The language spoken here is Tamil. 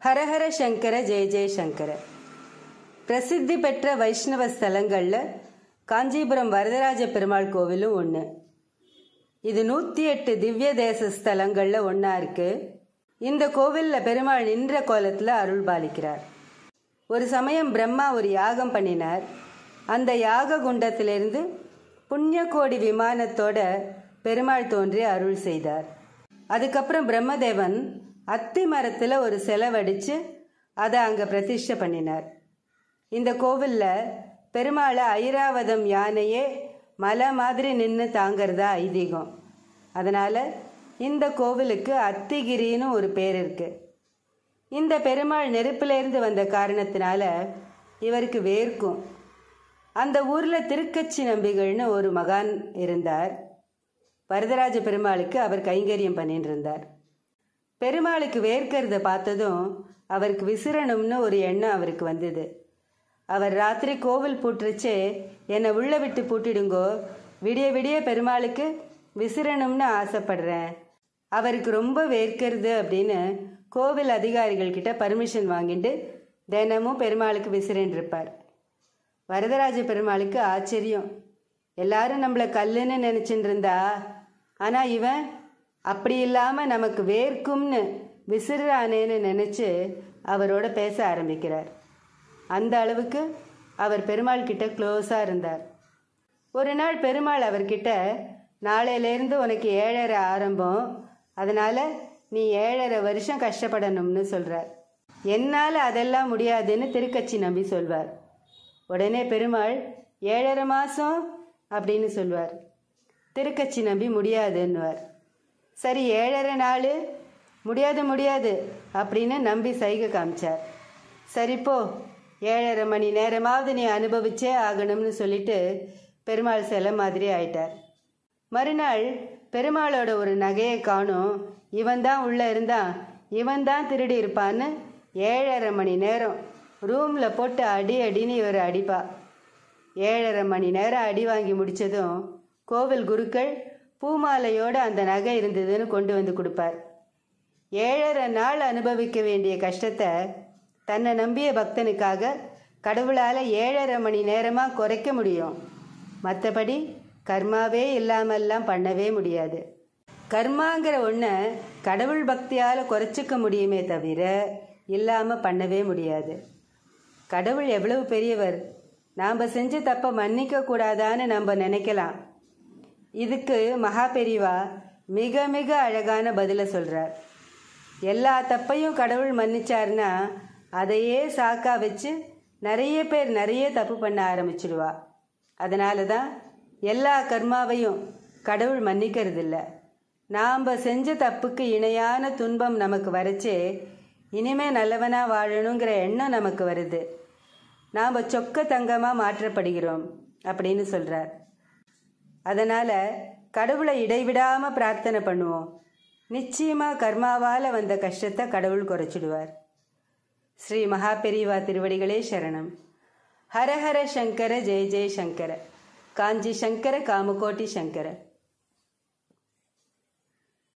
ஹரஹர சங்கர ஜெய ஜெய சங்கர பிரசித்தி பெற்ற வைஷ்ணவ ஸ்தலங்களில் காஞ்சிபுரம் வரதராஜ பெருமாள் கோவிலும் ஒன்று இது நூற்றி எட்டு திவ்ய தேச ஸ்தலங்களில் ஒன்றா இருக்கு இந்த கோவிலில் பெருமாள் நின்ற கோலத்தில் அருள் பாலிக்கிறார் ஒரு சமயம் பிரம்மா ஒரு யாகம் பண்ணினார் அந்த யாக குண்டத்திலிருந்து புண்ணியகோடி விமானத்தோட பெருமாள் தோன்றி அருள் செய்தார் அதுக்கப்புறம் பிரம்மதேவன் அத்தி மரத்தில் ஒரு சிலை வடித்து அதை அங்கே பிரதிஷ்டை பண்ணினார் இந்த கோவிலில் பெருமாளை ஐராவதம் யானையே மலை மாதிரி நின்று தாங்கிறதா ஐதீகம் அதனால் இந்த கோவிலுக்கு அத்திகிரின்னு ஒரு பேர் இருக்கு இந்த பெருமாள் நெருப்பிலேருந்து வந்த காரணத்தினால இவருக்கு வேர்க்கும் அந்த ஊரில் திருக்கச்சி நம்பிகள்னு ஒரு மகான் இருந்தார் வரதராஜ பெருமாளுக்கு அவர் கைங்கரியம் பண்ணிட்டு இருந்தார் பெருமாளுக்கு வேர்க்கிறத பார்த்ததும் அவருக்கு விசிறணும்னு ஒரு எண்ணம் அவருக்கு வந்தது அவர் ராத்திரி கோவில் பூட்டுருச்சே என்னை உள்ள விட்டு பூட்டிடுங்கோ விடிய விடிய பெருமாளுக்கு விசிறணும்னு ஆசைப்படுறேன் அவருக்கு ரொம்ப வேர்க்கிறது அப்படின்னு கோவில் அதிகாரிகள் கிட்ட பர்மிஷன் வாங்கிட்டு தினமும் பெருமாளுக்கு விசிறன் இருப்பார் வரதராஜ பெருமாளுக்கு ஆச்சரியம் எல்லாரும் நம்மளை கல்லுன்னு நினச்சிட்டு இருந்தா ஆனால் இவன் அப்படி இல்லாமல் நமக்கு வேர்க்கும்னு விசிறானேன்னு நினச்சி அவரோட பேச ஆரம்பிக்கிறார் அந்த அளவுக்கு அவர் பெருமாள் கிட்ட க்ளோஸாக இருந்தார் ஒரு நாள் பெருமாள் அவர்கிட்ட நாளையிலேருந்து உனக்கு ஏழரை ஆரம்பம் அதனால் நீ ஏழரை வருஷம் கஷ்டப்படணும்னு சொல்கிறார் என்னால் அதெல்லாம் முடியாதுன்னு திருக்கச்சி நம்பி சொல்வார் உடனே பெருமாள் ஏழரை மாதம் அப்படின்னு சொல்வார் திருக்கச்சி நம்பி முடியாதுன்னுவார் சரி ஏழரை நாள் முடியாது முடியாது அப்படின்னு நம்பி சைகை காமிச்சார் சரிப்போ ஏழரை மணி நேரமாவது நீ அனுபவிச்சே ஆகணும்னு சொல்லிட்டு பெருமாள் சிலை மாதிரி ஆயிட்டார் மறுநாள் பெருமாளோட ஒரு நகையை காணும் இவன் தான் உள்ளே இருந்தான் இவன் தான் திருடி இருப்பான்னு ஏழரை மணி நேரம் ரூமில் போட்டு அடி அடின்னு இவர் அடிப்பா ஏழரை மணி நேரம் அடி வாங்கி முடித்ததும் கோவில் குருக்கள் பூமாலையோடு அந்த நகை இருந்ததுன்னு கொண்டு வந்து கொடுப்பார் ஏழரை நாள் அனுபவிக்க வேண்டிய கஷ்டத்தை தன்னை நம்பிய பக்தனுக்காக கடவுளால் ஏழரை மணி நேரமாக குறைக்க முடியும் மற்றபடி கர்மாவே இல்லாமல்லாம் பண்ணவே முடியாது கர்மாங்கிற ஒன்றை கடவுள் பக்தியால் குறைச்சிக்க முடியுமே தவிர இல்லாமல் பண்ணவே முடியாது கடவுள் எவ்வளவு பெரியவர் நாம் செஞ்ச தப்பை மன்னிக்க கூடாதான்னு நம்ம நினைக்கலாம் இதுக்கு மகா பெரிவா மிக மிக அழகான பதிலை சொல்கிறார் எல்லா தப்பையும் கடவுள் மன்னிச்சாருன்னா அதையே சாக்கா வச்சு நிறைய பேர் நிறைய தப்பு பண்ண ஆரம்பிச்சிடுவா அதனால தான் எல்லா கர்மாவையும் கடவுள் மன்னிக்கிறதில்ல நாம் செஞ்ச தப்புக்கு இணையான துன்பம் நமக்கு வரைச்சே இனிமே நல்லவனாக வாழணுங்கிற எண்ணம் நமக்கு வருது நாம் சொக்க தங்கமாக மாற்றப்படுகிறோம் அப்படின்னு சொல்கிறார் அதனால் கடவுளை இடைவிடாமல் பிரார்த்தனை பண்ணுவோம் நிச்சயமாக கர்மாவால் வந்த கஷ்டத்தை கடவுள் குறைச்சிடுவார் ஸ்ரீ மகாபெரிவா திருவடிகளே சரணம் ஹரஹர சங்கர ஜெய ஜெய சங்கர காஞ்சி சங்கர காமகோட்டி சங்கர